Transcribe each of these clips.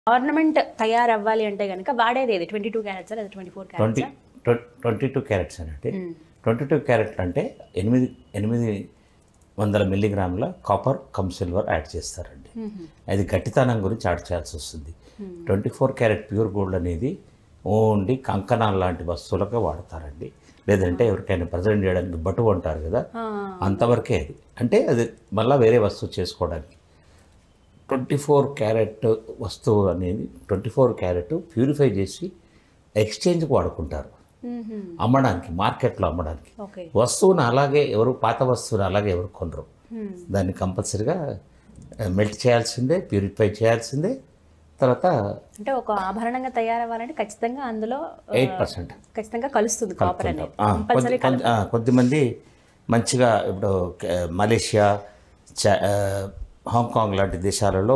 Ornament తయారవ్వాలి అంటే కనుక వాడేది ఏది ట్వంటీ టూ క్యారెట్స్ లేదా twenty four twenty carats twenty two carats అంటే ట్వంటీ టూ క్యారెట్లు అంటే ఎనిమిది ఎనిమిది వందల మిల్లీగ్రాముల కాపర్ కమ్ సిల్వర్ యాడ్ చేస్తారండి అది గట్టితనం గురించి యాడ్ చేయాల్సి వస్తుంది twenty four carat pure gold అనేది ఓన్లీ కంకణాలు లాంటి వస్తువులకే వాడతారండి లేదంటే ఎవరికైనా ప్రజెంట్ చేయడానికి బటు అంటారు కదా అంతవరకే అది అంటే అది మళ్ళీ వేరే వస్తువు చేసుకోవడానికి ట్వంటీ ఫోర్ క్యారెట్ వస్తువు అనేది ట్వంటీ ఫోర్ క్యారెట్ ప్యూరిఫై చేసి ఎక్స్చేంజ్కి వాడుకుంటారు అమ్మడానికి మార్కెట్లో అమ్మడానికి ఓకే వస్తువును అలాగే ఎవరు పాత వస్తువుని అలాగే ఎవరు కొనరు దాన్ని కంపల్సరిగా మెల్ట్ చేయాల్సిందే ప్యూరిఫై చేయాల్సిందే తర్వాత అంటే ఒక ఆభరణంగా తయారవ్వాలంటే ఖచ్చితంగా అందులో ఆ, ఎయిట్ పర్సెంట్ ఖచ్చితంగా కలుస్తుంది కాపర్ అనేది ఆ, కంపల్సరీ కొద్ది- కొద్ది- ఆ, కొద్దిమంది మంచిగా ఇప్పుడు క- మలేషియా చ ఆ, హాంకాంగ్ లాంటి దేశాలలో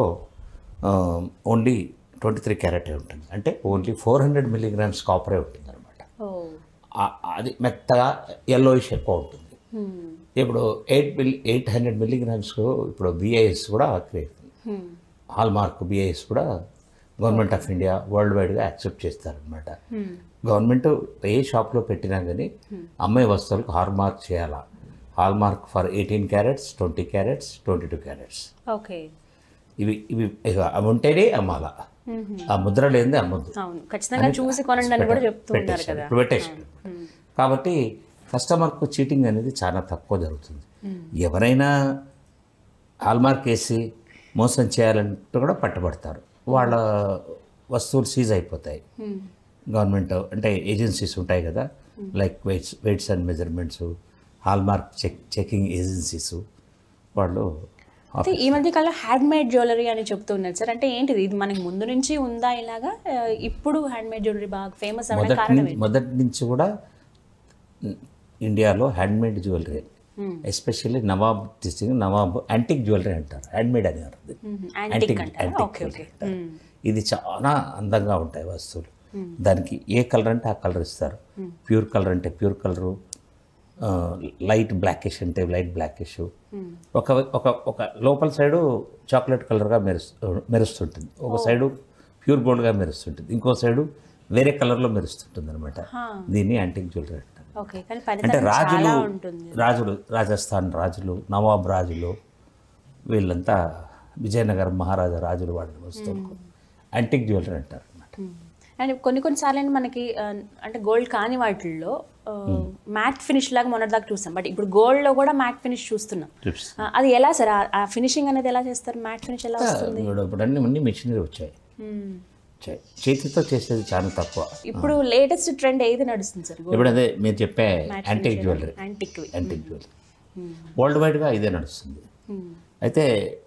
ఓన్లీ ట్వంటీ త్రీ క్యారెటే ఉంటుంది అంటే ఓన్లీ ఫోర్ హండ్రెడ్ మిల్లీగ్రామ్స్ కాపరే ఉంటుంది అనమాట ఓ అది మెత్తగా ఎల్లోయిష్ ఎక్కువ ఉంటుంది Hmm. ఇప్పుడు eight mil eight hundred milligrams ఇప్పుడు బిఐఎస్ కూడా create Hmm. Hallmark BIS కూడా గవర్నమెంట్ ఆఫ్ ఇండియా వరల్డ్ వైడ్గా యాక్సెప్ట్ చేస్తారనమాట Hmm. గవర్నమెంట్ ఏ షాప్లో పెట్టినా కానీ అమ్మాయి వస్తువులకు హాల్ మార్క్ చేయాలా hallmark for eighteen carats twenty carats twenty two carats okay ఇవి ఇవి ఇక అవి ఉంటేనే అమ్మాల ఆ ముద్ర లేనిదే అమ్మద్దు అవును ఖచ్చితంగా చూసి కొనండి అని కూడా చెప్తూ ఉన్నారు పెట్టేశారు. కదా ఇప్పుడు పెట్టేశారు కాబట్టి కస్టమర్కు చీటింగ్ అనేది చాలా తక్కువ జరుగుతుంది ఎవరైనా హాల్మార్క్ వేసి మోసం చేయాలంటే కూడా పట్టుబడతారు వాళ్ళ వస్తువులు సీజ్ అయిపోతాయి Hmm. గవర్నమెంట్ అంటే ఏజెన్సీస్ ఉంటాయి కదా like weights weights and measurements hallmark check checking agencies వాళ్ళు అయితే ఈ మధ్య కాలంలో హ్యాండ్ మేడ్ జ్యువెలరీ అని చెప్తున్నారు సార్ అంటే ఏంటిది ఇది మనకి ముందు నుంచి ఉందా ఇలాగా ఆ, ఇప్పుడు హ్యాండ్ మేడ్ జ్యువెలరీ బాగా ఫేమస్ అవ్వడానికి మొదటి కారణం నుంచి మొదటి నుంచి కూడా ఇండియాలో హ్యాండ్మేడ్ జ్యువెలరీ ఎస్పెషల్లీ నవాబ్ డిస్టింగ్ నవాబ్ యాంటిక్ జ్యువెలరీ అంటారు హ్యాండ్మేడ్ అని అర్థం యాంటిక్ అంటారా యాంటిక్ ఓకే ఓకే ఇది చాలా అందంగా ఉంటాయి వస్తువులు దానికి ఏ కలర్ అంటే ఆ కలర్ ఇస్తారు ప్యూర్ కలర్ అంటే ప్యూర్ కలరు లైట్ బ్లాకిష్ అంటే లైట్ బ్లాకిష్ ఒక ఒక ఒక లోపల సైడు చాక్లెట్ కలర్గా మెరుస్తు మెరుస్తుంటుంది ఒక సైడు ప్యూర్ గోల్డ్గా మెరుస్తుంటుంది ఇంకో సైడు వేరే కలర్లో మెరుస్తుంటుంది అనమాట దీన్ని యాంటిక్ జ్యువెలరీ అంటారు ఓకే కానీ అంటే పనితనం రాజులు చాలా ఉంటుంది రాజులు రాజస్థాన్ రాజులు నవాబ్ రాజులు వీళ్ళంతా విజయనగరం మహారాజా రాజులు వాడిన వస్తువులకు యాంటిక్ జ్యువెలరీ అంటారు అనమాట అండ్ కొన్ని కొన్నిసార్లు మనకి ఆ, అంటే గోల్డ్ కాని వాటిల్లో మ్యాట్ ఫినిష్ లాగా మొన్నటిదాకా చూస్తాం బట్ ఇప్పుడు gold లో కూడా మ్యాట్ ఫినిష్ చూస్తున్నాం ట్రిప్స్ ఆ, అది ఎలా సార్ ఆ- ఆ ఫినిషింగ్ అనేది ఎలా చేస్తారు మ్యాట్ ఫినిష్ ఎలా వస్తుంది ఇప్పుడు ఇప్పుడు అన్ని అన్ని మిషనరీ వచ్చాయి Hmm. వచ్చాయి చేతితో చేసేది చాలా తక్కువ ఇప్పుడు లేటెస్ట్ ట్రెండ్ ఏది నడుస్తుంది సార్ ఇప్పుడు అదే మీరు చెప్పే antique jewellery antique antique jewellery world వైడ్గా ఇదే నడుస్తుంది అయితే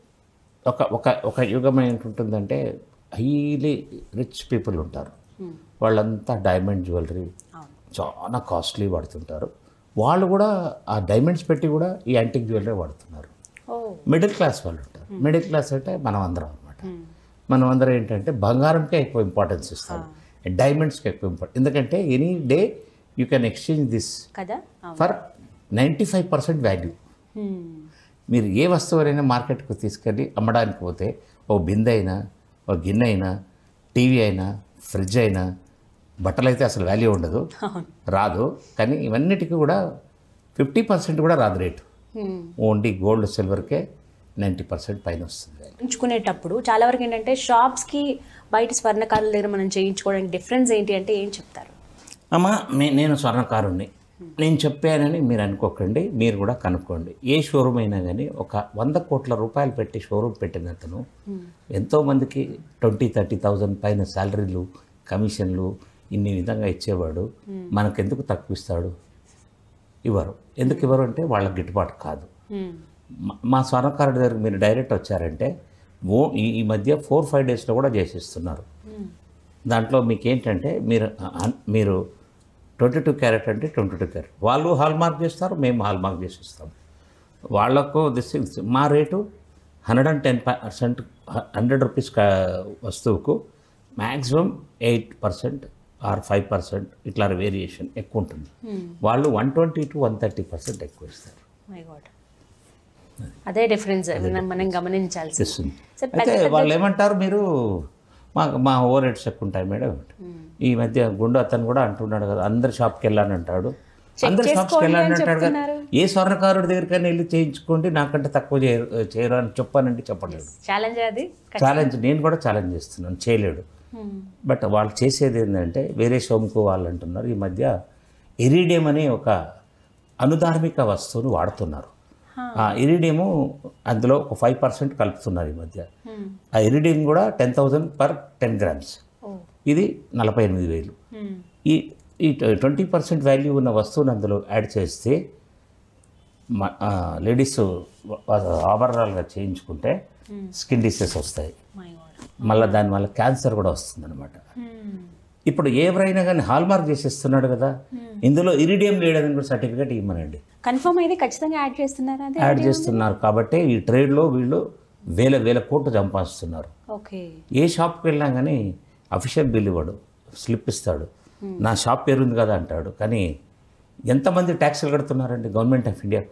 ఒక ఒక ఒక యుగం ఏంటుంటుందంటే హైలీ రిచ్ పీపుల్ ఉంటారు వాళ్ళంతా డైమండ్ జ్యువెలరీ చాలా కాస్ట్లీ వాడుతుంటారు వాళ్ళు కూడా ఆ డైమండ్స్ పెట్టి కూడా ఈ యాంటిక్ జ్యువెలరీ వాడుతున్నారు ఓ మిడిల్ క్లాస్ వాళ్ళు ఉంటారు మిడిల్ క్లాస్ అంటే మనం అందరం అనమాట మనం అందరం ఏంటంటే బంగారంకే ఎక్కువ ఇంపార్టెన్స్ ఇస్తాం డైమండ్స్కి ఎక్కువ ఇంపార్టెన్స్ ఎందుకంటే any day you can exchange this కదా అవును for ninety five percent value Hmm. మీరు ఏ వస్తువునైనా మార్కెట్కు తీసుకెళ్ళి అమ్మడానికి పోతే ఓ బిందె అయినా ఓ గిన్నె అయినా టీవీ అయినా ఫ్రిడ్జ్ అయినా బట్టలు అయితే అసలు వాల్యూ ఉండదు రాదు కానీ ఇవన్నిటికీ కూడా ఫిఫ్టీ పర్సెంట్ కూడా రాదు రేటు Hmm. ఓన్లీ గోల్డ్ సిల్వర్కే నైంటీ పర్సెంట్ పైన వస్తుంది value. ఉంచుకునేటప్పుడు చాలా వరకు ఏంటంటే షాప్స్కి బయట స్వర్ణకారుల దగ్గర మనం చేయించుకోవడానికి డిఫరెన్స్ ఏంటి అంటే ఏం చెప్తారు అమ్మా నే- నేను స్వర్ణకారుణ్ణి నేను చెప్పానని మీరు అనుకోకండి మీరు కూడా కనుక్కోండి ఏ షోరూమ్ అయినా కానీ ఒక వంద కోట్ల రూపాయలు పెట్టి షోరూమ్ పెట్టిన అతను ఎంతోమందికి ట్వంటీ థర్టీ థౌజండ్ పైన శాలరీలు కమిషన్లు ఇన్ని విధంగా ఇచ్చేవాడు మనకెందుకు తక్కువ ఇస్తాడు ఇవ్వరు ఎందుకు ఇవ్వరు అంటే వాళ్ళకి గిట్టుబాటు కాదు Hmm. మా- మా స్వర్ణకారుడి దగ్గరికి మీరు డైరెక్ట్ వచ్చారంటే ఓ ఈ ఈ మధ్య ఫోర్ ఫైవ్ డేస్లో కూడా చేసిస్తున్నారు దాంట్లో మీకు ఏంటంటే మీరు అన్- మీరు ట్వంటీ టూ క్యారెట్ అంటే ట్వంటీ టూ క్యారెట్ వాళ్ళు హాల్ మార్క్ చేస్తారు మేము హాల్ మార్క్ చేసి ఇస్తాం వాళ్ళకు దిస్ ఇస్ మా rate hundred and ten percent hundred rupees వస్తువుకు maximum eight percent or five percent ఇట్లా వేరియేషన్ ఎక్కువ ఉంటుంది వాళ్ళు one twenty to one thirty percent ఎక్కువ ఇస్తారు మై గాడ్ అదే డిఫరెన్స్ మనం గమనించాల్సి ఇస్తుంది సార్ అయితే వాళ్ళు ఏమంటారు మీరు మా మా ఓవర్ రేట్స్ ఎక్కువ ఉంటాయి మేడం ఈ మధ్య గుండు అతను కూడా అంటున్నాడు కదా అందరి షాప్కి వెళ్ళాను అంటాడు అందరి షాప్స్కి వెళ్ళాను అంటాడు కదా ఏ స్వర్ణకారుడి దగ్గరికైనా వెళ్ళి చేయించుకోండి నాకంటే తక్కువ చేయరు చేయరు అని చెప్పానంటే చెప్పలేడు ఛాలెంజ్ అది ఛాలెంజ్ నేను కూడా ఛాలెంజ్ చేస్తున్నాను చేయలేడు బట్ వాళ్ళు చేసేది ఏంటంటే వేరే షోమ్కు వాళ్ళు అంటున్నారు ఈ మధ్య ఇరీడియం అనే ఒక అనుధార్మిక వస్తువును వాడుతున్నారు ఆ ఇరీడియము అందులో ఒక ఫైవ్ పర్సెంట్ కలుపుతున్నారు ఈ మధ్య ఆ ఇరీడియం కూడా ten thousand per ten grams ఓ ఇది నలభై ఎనిమిది వేలు ఈ ఈ ట్వంటీ పర్సెంట్ వాల్యూ ఉన్న వస్తువుని అందులో యాడ్ చేస్తే మ- ఆ, లేడీస్ వా- ఆభరణాలుగా చేయించుకుంటే స్కిన్ డిసీజ్ వస్తాయి మై గాడ్ మళ్ళీ దానివల్ల క్యాన్సర్ కూడా వస్తుందన్నమాట ఇప్పుడు ఎవరైనా కానీ హాల్మార్క్ చేసేస్తున్నాడు కదా ఇందులో ఇరిడియం లేడని కూడా సర్టిఫికేట్ ఇవ్వమనండి కన్ఫర్మ్ అయితే ఖచ్చితంగా యాడ్ చేస్తున్నారా అదే యాడ్ చేస్తున్నారు కాబట్టి ఈ ట్రేడ్లో వీళ్ళు వేల వేల కోట్లు సంపాదిస్తున్నారు ఓకే ఏ షాప్కి వెళ్ళినా కానీ అఫీషియల్ బిల్ ఇవ్వడు స్లిప్ ఇస్తాడు నా షాప్ పేరు ఉంది కదా అంటాడు కానీ ఎంతమంది ట్యాక్స్లు కడుతున్నారండి గవర్నమెంట్ ఆఫ్ ఇండియాకు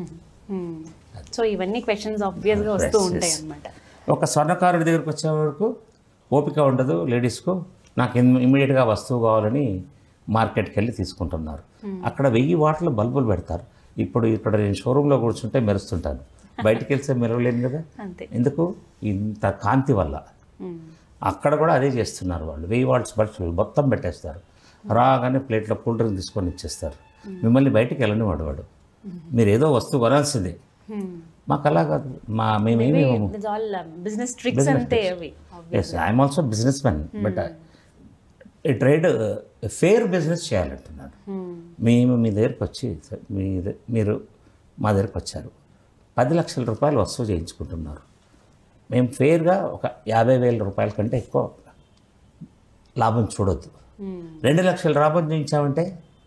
సో ఇవన్నీ క్వశ్చన్స్ ఆబ్వియస్గా వస్తూ ఉంటాయి అన్నమాట ఒక స్వర్ణకారుడి దగ్గరికి వచ్చే వరకు ఓపిక ఉండదు లేడీస్కు నాకు ఇమ్మీడియట్గా వస్తువు కావాలని మార్కెట్కి వెళ్ళి తీసుకుంటున్నారు అక్కడ వెయ్యి వాటలు బల్బులు పెడతారు ఇప్పుడు ఇక్కడ నేను షోరూంలో కూర్చుంటే మెరుస్తుంటాను బయటికి వెళ్తే మెరవలేను కదా అంతే ఎందుకు ఇంత కాంతి వల్ల మ్మ్. అక్కడ కూడా అదే చేస్తున్నారు వాళ్ళు వెయ్యి వాట్స్ బల్బ్స్ మొత్తం పెట్టేస్తారు రాగానే ప్లేట్లో కూల్ డ్రింక్ తీసుకొని ఇచ్చేస్తారు మిమ్మల్ని బయటికి వెళ్ళనివాడు వాడు మీరు ఏదో వస్తువు కొనాల్సిందే మ్మ్. మాకు అలా కాదు మా మేమేమి It's all బిజినెస్ ట్రిక్స్ అంతే అవి yes I'm also business man but ఈ ట్రేడ్ ఫేర్ బిజినెస్ చేయాలంటున్నాను మ్మ్. మేము మీ దగ్గరికి వచ్చి "సార్, మీ ద- మీరు మా దగ్గరికి వచ్చారు పది లక్షల రూపాయలు వస్తువు చేయించుకుంటున్నారు మేము ఫేర్గా ఒక యాభై వేల రూపాయల కంటే ఎక్కువ లాభం చూడొద్దు మ్మ్. రెండు లక్షల లాభం చూపించామంటే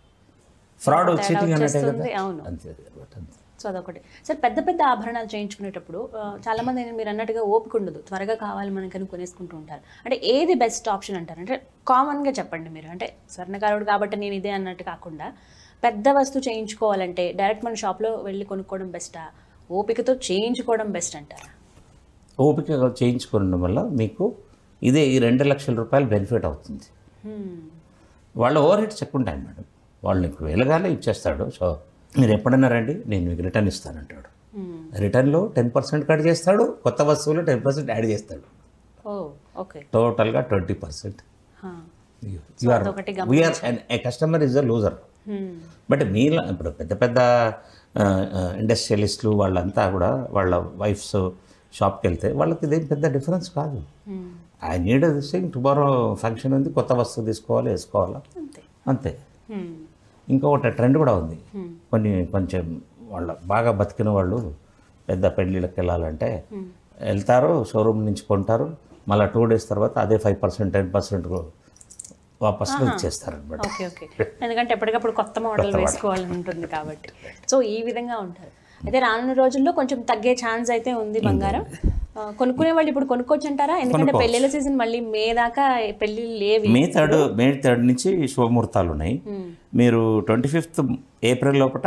ఫ్రాడ్ చీటింగ్ అన్నట్టే కదా వచ్చేస్తుంది, అవును. అంతే అది కాబట్టి అంతే. సో అదొకటి సార్ పెద్ద పెద్ద ఆభరణాలు చేయించుకునేటప్పుడు ఆ, చాలా మంది ఏంటి మీరు అన్నట్టుగా ఓపిక ఉండదు త్వరగా కావాలి మనకని కొనేసుకుంటూ ఉంటారు అంటే ఏది బెస్ట్ ఆప్షన్ అంటారు అంటే కామన్గా చెప్పండి మీరు అంటే స్వర్ణకారుడు కాబట్టి నేను ఇదే అన్నట్టు కాకుండా పెద్ద వస్తువు చేయించుకోవాలంటే డైరెక్ట్ మన షాప్లో వెళ్ళి కొనుక్కోవడం బెస్టా ఓపికతో చేయించుకోవడం బెస్ట్ అంటారా ఓపిక చేయించుకోవడం వల్ల మీకు ఇదే ఈ రెండు లక్షల రూపాయలు బెనిఫిట్ అవుతుంది హ్మ్. వాళ్ళ ఓవర్ హెడ్స్ ఎక్కువ ఉంటాయి మేడం వాళ్ళు నీకు వేలగానే ఇచ్చేస్తాడు సో మీరు ఎప్పుడన్నా రండి నేను మీకు రిటర్న్ ఇస్తానంటాడు హ్మ్. రిటర్న్లో టెన్ పర్సెంట్ కట్ చేస్తాడు కొత్త వస్తువులు టెన్ పర్సెంట్ యాడ్ చేస్తాడు ఓ ఓకే టోటల్గా ట్వంటీ పర్సెంట్ హా. యూఆర్ అదొకటి we're a customer is a loser హ్మ్. బట్ మీలో ఇప్పుడు పెద్ద పెద్ద ఇండస్ట్రియలిస్టులు వాళ్ళంతా కూడా వాళ్ళ వైఫ్స్ షాప్కి వెళ్తే వాళ్ళకి ఇదేం పెద్ద డిఫరెన్స్ కాదు హ్మ్. I need thing tomorrow function ఉంది కొత్త వస్తువు తీసుకోవాలి వేసుకోవాలా అంతే అంతే హ్మ్. ఇంకొకటి ట్రెండ్ కూడా ఉంది Hmm. కొన్ని కొంచెం వాళ్ళ బాగా బతికిన వాళ్ళు పెద్ద పెళ్ళిళ్ళకి వెళ్ళాలంటే వెళ్తారు షోరూమ్ నుంచి కొంటారు మళ్ళీ టూ డేస్ తర్వాత అదే ఫైవ్ పర్సెంట్ టెన్ పర్సెంట్ వాపస్లో ఇచ్చేస్తారు అనమాట ఓకే ఓకే ఎందుకంటే ఎప్పటికప్పుడు కొత్త మోడల్ వేసుకోవాలని ఉంటుంది కాబట్టి సో ఈ విధంగా ఉంటారు అయితే రానున్న రోజుల్లో కొంచెం తగ్గే ఛాన్స్ అయితే ఉంది బంగారం ఆ, కొనుక్కునే వాళ్ళు ఇప్పుడు కొనుక్కోవచ్చు అంటారా ఎందుకంటే పెళ్ళిళ్ళ సీజన్ మళ్ళీ మే దాకా పెళ్ళిళ్ళు లేవి మే థర్డ్ మే థర్డ్ నుంచి శుభముహూర్తాలు ఉన్నాయి మీరు ట్వంటీ ఫిఫ్త్ ఏప్రిల్ లోపల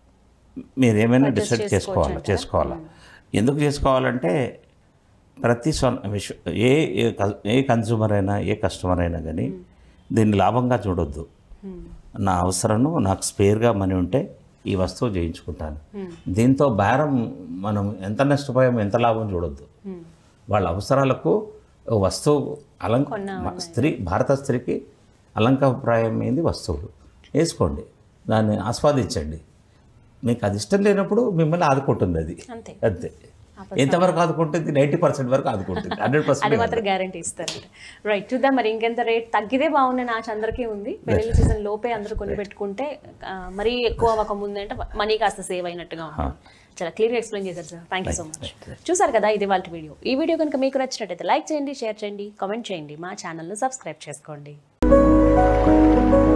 మీరు ఏమైనా డిసైడ్ చేసుకోవాలి చేసుకోవాలా ఎందుకు చేసుకోవాలంటే ప్రతి స్వ విశ్వ ఏ ఏ క- ఏ కన్జ్యూమర్ అయినా ఏ కస్టమర్ అయినా కానీ దీన్ని లాభంగా చూడొద్దు నా అవసరం నాకు స్పేర్గా మనీ ఉంటే ఈ వస్తువు చేయించుకుంటాను దీంతో బేరం మనం ఎంత నష్టపోయామో ఎంత లాభం చూడొద్దు Hmm. వాళ్ళ అవసరాలకు ఓ వస్తువు అలంక మ- స్త్రీ భారత స్త్రీకి అలంకాప్రాయమైంది వస్తువులు వేసుకోండి దాన్ని ఆస్వాదించండి మీకు అది ఇష్టం లేనప్పుడు మిమ్మల్ని ఆదుకుంటుంది అది అంతే అంతే ఎంతవరకు ఆదుకుంటుంది నైంటీ పర్సెంట్ వరకు ఆదుకుంటుంది హండ్రెడ్ అది పర్సెంట్ మాత్రం గ్యారంటీ ఇస్తారంట రైట్ చూద్దాం మరి ఇంకెంత రేట్ తగ్గితే బాగుంది ఆశ అందరికీ ఉంది పెళ్లి సీజన్ లోపే అందరూ కొని పెట్టుకుంటే ఆ, మరీ ఎక్కువ అవ్వక ముందు అంటే మనీ కాస్త సేవ్ అయినట్టుగా ఉంటుంది చాలా క్లియర్గా ఎక్స్ప్లెయిన్ చేశారు sir thank you so much చూసారు కదా ఇది వాళ్ళ వీడియో ఈ వీడియో కనుక మీకు నచ్చినట్టయితే లైక్ చేయండి షేర్ చేయండి కామెంట్ చేయండి మా ఛానల్ను సబ్స్క్రైబ్ చేసుకోండి